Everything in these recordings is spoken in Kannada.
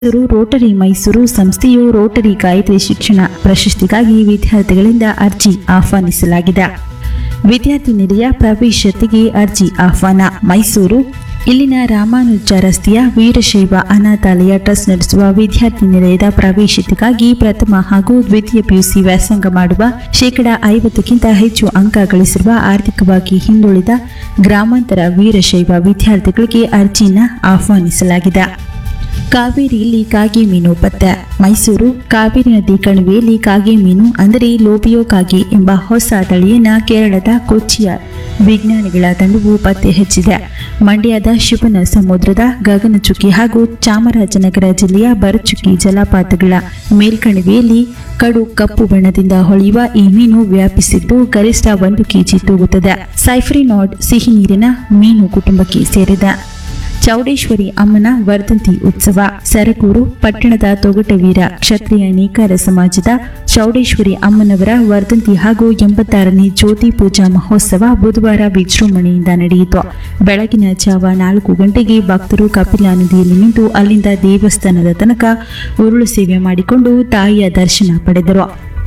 ಮೈಸೂರು ರೋಟರಿ ಮೈಸೂರು ಸಂಸ್ಥೆಯು ರೋಟರಿ ಗಾಯತ್ರಿ ಶಿಕ್ಷಣ ಪ್ರಶಸ್ತಿಗಾಗಿ ವಿದ್ಯಾರ್ಥಿಗಳಿಂದ ಅರ್ಜಿ ಆಹ್ವಾನಿಸಲಾಗಿದೆ ವಿದ್ಯಾರ್ಥಿ ನಿಲಯ ಪ್ರವೇಶತೆಗೆ ಅರ್ಜಿ ಆಹ್ವಾನ ಮೈಸೂರು ಇಲ್ಲಿನ ರಾಮಾನುಜ ರಸ್ತೆಯ ವೀರಶೈವ ಅನಾಥಾಲಯ ಟ್ರಸ್ಟ್ ನಡೆಸುವ ವಿದ್ಯಾರ್ಥಿ ನಿಲಯದ ಪ್ರವೇಶತೆಗಾಗಿ ಪ್ರಥಮ ಹಾಗೂ ದ್ವಿತೀಯ ಪಿಯುಸಿ ವ್ಯಾಸಂಗ ಮಾಡುವ ಶೇಕಡಾ ಐವತ್ತಕ್ಕಿಂತ ಹೆಚ್ಚು ಅಂಕ ಗಳಿಸಿರುವ ಆರ್ಥಿಕವಾಗಿ ಹಿಂದುಳಿದ ಗ್ರಾಮಾಂತರ ವೀರಶೈವ ವಿದ್ಯಾರ್ಥಿಗಳಿಗೆ ಅರ್ಜಿನ ಆಹ್ವಾನಿಸಲಾಗಿದೆ ಕಾವೇರಿಯಲ್ಲಿ ಕಾಗೆ ಮೀನು ಪತ್ತೆ ಮೈಸೂರು ಕಾವೇರಿ ನದಿ ಕಣಿವೆಯಲ್ಲಿ ಕಾಗೆ ಮೀನು ಅಂದರೆ ಲೋಬಿಯೋ ಕಾಗೆ ಎಂಬ ಹೊಸ ತಳಿಯನ್ನ ಕೇರಳದ ಕೊಚ್ಚಿಯ ವಿಜ್ಞಾನಿಗಳ ತಂಡವು ಪತ್ತೆ ಹಚ್ಚಿದೆ ಮಂಡ್ಯದ ಶಿವನ ಸಮುದ್ರದ ಗಗನಚುಕ್ಕಿ ಹಾಗೂ ಚಾಮರಾಜನಗರ ಜಿಲ್ಲೆಯ ಬರಚುಕ್ಕಿ ಜಲಪಾತಗಳ ಮೇಲ್ಕಣಿವೆಯಲ್ಲಿ ಕಡು ಕಪ್ಪು ಬಣ್ಣದಿಂದ ಹೊಳೆಯುವ ಈ ಮೀನು ವ್ಯಾಪಿಸಿದ್ದು ಗರಿಷ್ಠ ಒಂದು ಕೆಜಿ ತೂಗುತ್ತದೆ ಸೈಫ್ರಿನಾಡ್ ಸಿಹಿ ನೀರಿನ ಮೀನು ಕುಟುಂಬಕ್ಕೆ ಸೇರಿದೆ ಚೌಡೇಶ್ವರಿ ಅಮ್ಮನ ವರ್ಧಂತಿ ಉತ್ಸವ ಸರಗೂರು ಪಟ್ಟಣದ ತೊಗಟವೀರ ಕ್ಷತ್ರಿಯ ನೇಕಾರ ಸಮಾಜದ ಚೌಡೇಶ್ವರಿ ಅಮ್ಮನವರ ವರ್ಧಂತಿ ಹಾಗೂ ಎಂಬತ್ತಾರನೇ ಜ್ಯೋತಿ ಪೂಜಾ ಮಹೋತ್ಸವ ಬುಧವಾರ ವಿಜೃಂಭಣೆಯಿಂದ ನಡೆಯಿತು ಬೆಳಗಿನ ಜಾವ ನಾಲ್ಕು ಗಂಟೆಗೆ ಭಕ್ತರು ಕಪಿಲಾ ನದಿಯಲ್ಲಿ ನಿಂತು ಅಲ್ಲಿಂದ ದೇವಸ್ಥಾನದ ತನಕ ಉರುಳು ಸೇವೆ ಮಾಡಿಕೊಂಡು ತಾಯಿಯ ದರ್ಶನ ಪಡೆದರು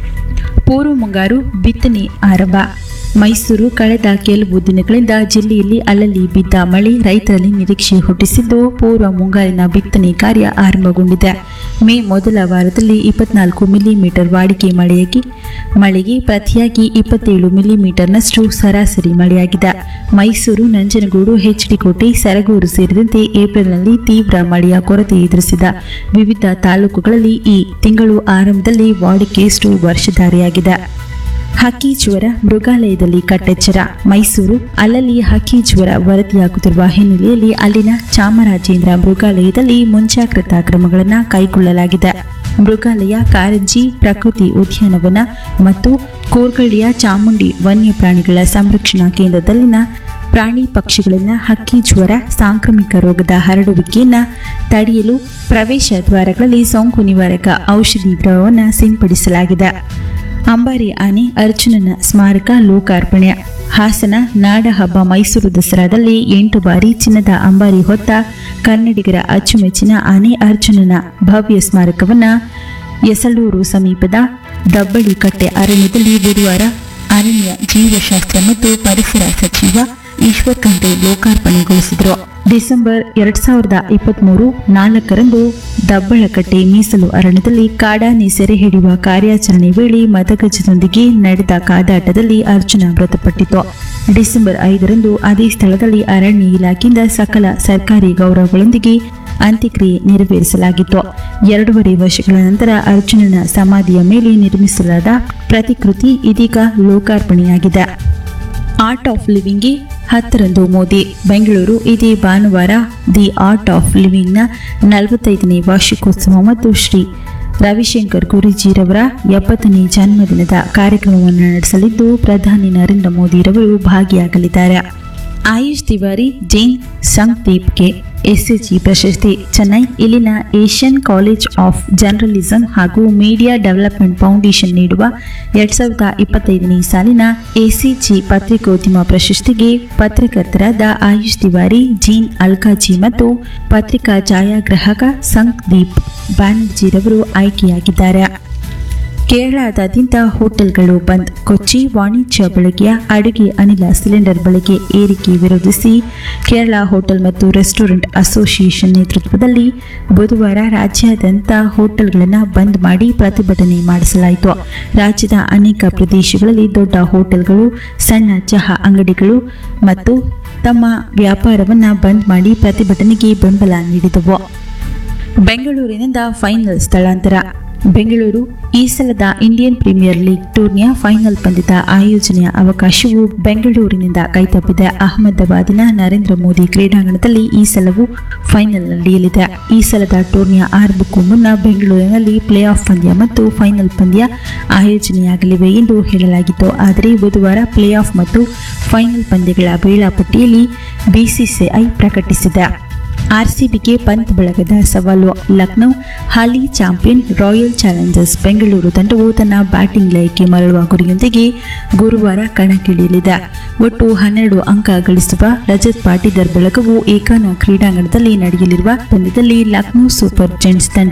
ಪೂರ್ವ ಮುಂಗಾರು ಬಿತ್ತನೆ ಆರಂಭ ಮೈಸೂರು ಕಳೆದ ಕೆಲವು ದಿನಗಳಿಂದ ಜಿಲ್ಲೆಯಲ್ಲಿ ಅಲ್ಲಲ್ಲಿ ಬಿದ್ದ ಮಳೆ ರೈತರಲ್ಲಿ ನಿರೀಕ್ಷೆ ಹುಟ್ಟಿಸಿದ್ದು ಪೂರ್ವ ಮುಂಗಾರಿನ ಬಿತ್ತನೆ ಕಾರ್ಯ ಆರಂಭಗೊಂಡಿದೆ ಮೇ ಮೊದಲ ವಾರದಲ್ಲಿ ಇಪ್ಪತ್ನಾಲ್ಕು ಮಿಲಿಮೀಟರ್ ವಾಡಿಕೆ ಮಳೆಯಾಗಿ ಮಳೆಗೆ ಪ್ರತಿಯಾಗಿ ಇಪ್ಪತ್ತೇಳು ಮಿಲಿಮೀಟರ್ನಷ್ಟು ಸರಾಸರಿ ಮಳೆಯಾಗಿದೆ ಮೈಸೂರು ನಂಜನಗೂಡು ಹೆಚ್ಡಿಕೋಟೆ ಸರಗೂರು ಸೇರಿದಂತೆ ಏಪ್ರಿಲ್ನಲ್ಲಿ ತೀವ್ರ ಮಳೆಯ ಕೊರತೆ ಎದುರಿಸಿದ ವಿವಿಧ ತಾಲೂಕುಗಳಲ್ಲಿ ಈ ತಿಂಗಳು ಆರಂಭದಲ್ಲಿ ವಾಡಿಕೆಯಷ್ಟು ವರ್ಷಧಾರಿಯಾಗಿದೆ ಹಕ್ಕಿ ಜ್ವರ ಮೃಗಾಲಯದಲ್ಲಿ ಕಟ್ಟೆಚ್ಚರ ಮೈಸೂರು ಅಲ್ಲಲ್ಲಿ ಹಕ್ಕಿ ಜ್ವರ ವರದಿಯಾಗುತ್ತಿರುವ ಹಿನ್ನೆಲೆಯಲ್ಲಿ ಅಲ್ಲಿನ ಚಾಮರಾಜೇಂದ್ರ ಮೃಗಾಲಯದಲ್ಲಿ ಮುಂಜಾಗ್ರತಾ ಕ್ರಮಗಳನ್ನು ಕೈಗೊಳ್ಳಲಾಗಿದೆ ಮೃಗಾಲಯ ಕಾರಂಜಿ ಪ್ರಕೃತಿ ಉದ್ಯಾನವನ ಮತ್ತು ಕೋರ್ಗಳ್ಳಿಯ ಚಾಮುಂಡಿ ವನ್ಯಪ್ರಾಣಿಗಳ ಸಂರಕ್ಷಣಾ ಕೇಂದ್ರದಲ್ಲಿನ ಪ್ರಾಣಿ ಪಕ್ಷಿಗಳನ್ನ ಹಕ್ಕಿ ಜ್ವರ ಸಾಂಕ್ರಾಮಿಕ ರೋಗದ ಹರಡುವಿಕೆಯನ್ನ ತಡೆಯಲು ಪ್ರವೇಶ ದ್ವಾರಗಳಲ್ಲಿ ಸೋಂಕು ನಿವಾರಕ ಔಷಧಿ ದ್ರವವನ್ನು ಸಿಂಪಡಿಸಲಾಗಿದೆ ಅಂಬಾರಿ ಆನೆ ಅರ್ಜುನನ ಸ್ಮಾರಕ ಲೋಕಾರ್ಪಣೆ ಹಾಸನ ನಾಡ ಹಬ್ಬ ಮೈಸೂರು ದಸರಾದಲ್ಲಿ ಎಂಟು ಬಾರಿ ಚಿನ್ನದ ಅಂಬಾರಿ ಹೊತ್ತ ಕನ್ನಡಿಗರ ಅಚ್ಚುಮೆಚ್ಚಿನ ಆನೆ ಅರ್ಜುನನ ಭವ್ಯ ಸ್ಮಾರಕವನ್ನ ಯಸಳೂರು ಸಮೀಪದ ದಬ್ಬಳಿಕಟ್ಟೆ ಅರಣ್ಯದಲ್ಲಿ ಬುಧವಾರ ಅರಣ್ಯ ಜೀವಶಾಸ್ತ್ರ ಮತ್ತು ಪರಿಸರ ಸಚಿವ ಈಶ್ವರ್ ಖಂಡ್ರೆ ಲೋಕಾರ್ಪಣೆಗೊಳಿಸಿದರು ಡಿಸೆಂಬರ್ ಎರಡ್ ಸಾವಿರದ ಇಪ್ಪತ್ಮೂರು ನಾಲ್ಕರಂದು ದಬ್ಬಳಕಟ್ಟೆ ಮೀಸಲು ಅರಣ್ಯದಲ್ಲಿ ಕಾಡಾನೆ ಸೆರೆ ಹಿಡಿಯುವ ಕಾರ್ಯಾಚರಣೆ ವೇಳೆ ಮದಗಜದೊಂದಿಗೆ ನಡೆದ ಕಾದಾಟದಲ್ಲಿ ಅರ್ಜುನ ಮೃತಪಟ್ಟಿತು ಡಿಸೆಂಬರ್ ಐದರಂದು ಅದೇ ಸ್ಥಳದಲ್ಲಿ ಅರಣ್ಯ ಇಲಾಖೆಯಿಂದ ಸಕಲ ಸರ್ಕಾರಿ ಗೌರವಗಳೊಂದಿಗೆ ಅಂತ್ಯಕ್ರಿಯೆ ನೆರವೇರಿಸಲಾಗಿತ್ತು ಎರಡೂವರೆ ವರ್ಷಗಳ ನಂತರ ಅರ್ಜುನನ ಸಮಾಧಿಯ ಮೇಲೆ ನಿರ್ಮಿಸಲಾದ ಪ್ರತಿಕೃತಿ ಇದೀಗ ಲೋಕಾರ್ಪಣೆಯಾಗಿದೆ ಆರ್ಟ್ ಆಫ್ ಲಿವಿಂಗ್ಗೆ ಹತ್ತರಂದು ಮೋದಿ ಬೆಂಗಳೂರು ಇದೇ ಭಾನುವಾರ ದಿ ಆರ್ಟ್ ಆಫ್ ಲಿವಿಂಗ್ನ ನಲವತ್ತೈದನೇ ವಾರ್ಷಿಕೋತ್ಸವ ಮತ್ತು ಶ್ರೀ ರವಿಶಂಕರ್ ಗುರೂಜಿರವರ ಎಪ್ಪತ್ತನೇ ಜನ್ಮದಿನದ ಕಾರ್ಯಕ್ರಮವನ್ನು ನಡೆಸಲಿದ್ದು ಪ್ರಧಾನಿ ನರೇಂದ್ರ ಮೋದಿರವರು ಭಾಗಿಯಾಗಲಿದ್ದಾರೆ ಆಯುಷ್ ತಿವಾರಿ ಜೈನ್ ಸಂಗ್ದೀಪ್ಗೆ ಎಸ್ಎಚ್ಜಿ ಪ್ರಶಸ್ತಿ ಚೆನ್ನೈ ಇಲ್ಲಿನ ಏಷ್ಯನ್ ಕಾಲೇಜ್ ಆಫ್ ಜರ್ನಲಿಸಂ ಹಾಗೂ ಮೀಡಿಯಾ ಡೆವಲಪ್ಮೆಂಟ್ ಫೌಂಡೇಶನ್ ನೀಡುವ ಎರಡ್ ಸಾವಿರದ ಇಪ್ಪತ್ತೈದನೇ ಸಾಲಿನ ಎಸಿಜಿ ಪತ್ರಿಕೋದ್ಯಮ ಪ್ರಶಸ್ತಿಗೆ ಪತ್ರಕರ್ತರಾದ ಆಯುಷ್ ತಿವಾರಿ ಜೀನ್ ಅಲ್ಕಾಜಿ ಮತ್ತು ಪತ್ರಿಕಾ ಛಾಯಾಗ್ರಾಹಕ ಸಂಗ್ದೀಪ್ ಬ್ಯಾನರ್ಜಿರವರು ಆಯ್ಕೆಯಾಗಿದ್ದಾರೆ ಕೇರಳದಾದ್ಯಂತ ಹೋಟೆಲ್ಗಳು ಬಂದ್ ಕೊಚ್ಚಿ ವಾಣಿಜ್ಯ ಬಳಕೆಯ ಅಡುಗೆ ಅನಿಲ ಸಿಲಿಂಡರ್ ಬಳಕೆ ಏರಿಕೆ ವಿರೋಧಿಸಿ ಕೇರಳ ಹೋಟೆಲ್ ಮತ್ತು ರೆಸ್ಟೋರೆಂಟ್ ಅಸೋಸಿಯೇಷನ್ ನೇತೃತ್ವದಲ್ಲಿ ಬುಧವಾರ ರಾಜ್ಯಾದ್ಯಂತ ಹೋಟೆಲ್ಗಳನ್ನು ಬಂದ್ ಮಾಡಿ ಪ್ರತಿಭಟನೆ ಮಾಡಿಸಲಾಯಿತು ರಾಜ್ಯದ ಅನೇಕ ಪ್ರದೇಶಗಳಲ್ಲಿ ದೊಡ್ಡ ಹೋಟೆಲ್ಗಳು ಸಣ್ಣ ಚಹಾ ಅಂಗಡಿಗಳು ಮತ್ತು ತಮ್ಮ ವ್ಯಾಪಾರವನ್ನು ಬಂದ್ ಮಾಡಿ ಪ್ರತಿಭಟನೆಗೆ ಬೆಂಬಲ ನೀಡಿದವು ಬೆಂಗಳೂರಿನಿಂದ ಫೈನಲ್ ಸ್ಥಳಾಂತರ ಬೆಂಗಳೂರು ಈ ಸಲದ ಇಂಡಿಯನ್ ಪ್ರೀಮಿಯರ್ ಲೀಗ್ ಟೂರ್ನಿಯ ಫೈನಲ್ ಪಂದ್ಯದ ಆಯೋಜನೆಯ ಅವಕಾಶವು ಬೆಂಗಳೂರಿನಿಂದ ಕೈತಪ್ಪಿದೆ ಅಹಮದಾಬಾದಿನ ನರೇಂದ್ರ ಮೋದಿ ಕ್ರೀಡಾಂಗಣದಲ್ಲಿ ಈ ಸಲವು ಫೈನಲ್ ನಡೆಯಲಿದೆ ಈ ಸಲದ ಟೂರ್ನಿಯ ಆರಂಭಕ್ಕೂ ಮುನ್ನ ಬೆಂಗಳೂರಿನಲ್ಲಿ ಪ್ಲೇ ಆಫ್ ಪಂದ್ಯ ಮತ್ತು ಫೈನಲ್ ಪಂದ್ಯ ಆಯೋಜನೆಯಾಗಲಿವೆ ಎಂದು ಹೇಳಲಾಗಿತ್ತು ಆದರೆ ಬುಧವಾರ ಪ್ಲೇ ಆಫ್ ಮತ್ತು ಫೈನಲ್ ಪಂದ್ಯಗಳ ವೇಳಾಪಟ್ಟಿಯಲ್ಲಿ ಬಿಸಿಸಿಐ ಪ್ರಕಟಿಸಿದೆ ಆರ್ಸಿಬಿಗೆ ಪಂತ್ ಬಳಗದ ಸವಾಲು ಲಕ್ನೋ ಹಾಲಿ ಚಾಂಪಿಯನ್ ರಾಯಲ್ ಚಾಲೆಂಜರ್ಸ್ ಬೆಂಗಳೂರು ತಂಡವು ತನ್ನ ಬ್ಯಾಟಿಂಗ್ ಲಯಕ್ಕೆ ಮರಳುವ ಗುರಿಯೊಂದಿಗೆ ಗುರುವಾರ ಕಣಕ್ಕಿಳಿಯಲಿದೆ ಒಟ್ಟು ಹನ್ನೆರಡು ಅಂಕ ಗಳಿಸುವ ರಜತ್ ಪಾಟೀದರ್ ಬಳಗವು ಏಕಾನ ಕ್ರೀಡಾಂಗಣದಲ್ಲಿ ನಡೆಯಲಿರುವ ಪಂದ್ಯದಲ್ಲಿ ಲಕ್ನೋ ಸೂಪರ್ ಜೆಂಟ್ಸ್ ತಂಡ